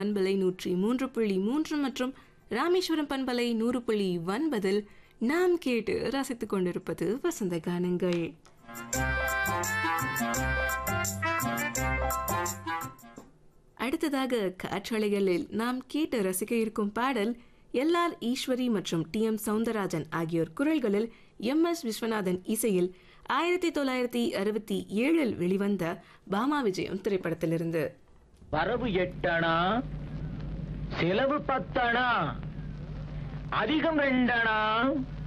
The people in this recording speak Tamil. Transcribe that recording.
பண்பலை நூற்றி மூன்று புள்ளி மூன்று மற்றும் ராமேஸ்வரம் பண்பலை நூறு புள்ளி ஒன்பதில் நாம் கேட்டு ரசித்துக் கொண்டிருப்பது வசந்த கானங்கள் அடுத்ததாக காற்றலைகளில் நாம் கேட்டு ரசிக்க இருக்கும் பாடல் எல்ஆர் ஈஸ்வரி மற்றும் டி எம் சவுந்தரராஜன் ஆகியோர் குரல்களில் எம் எஸ் விஸ்வநாதன் இசையில் ஆயிரத்தி தொள்ளாயிரத்தி அறுபத்தி ஏழில் வெளிவந்த பாமா விஜயம் திரைப்படத்திலிருந்து வரவு எட்டணா செலவு பத்தணா அதிகம் ரெண்டணா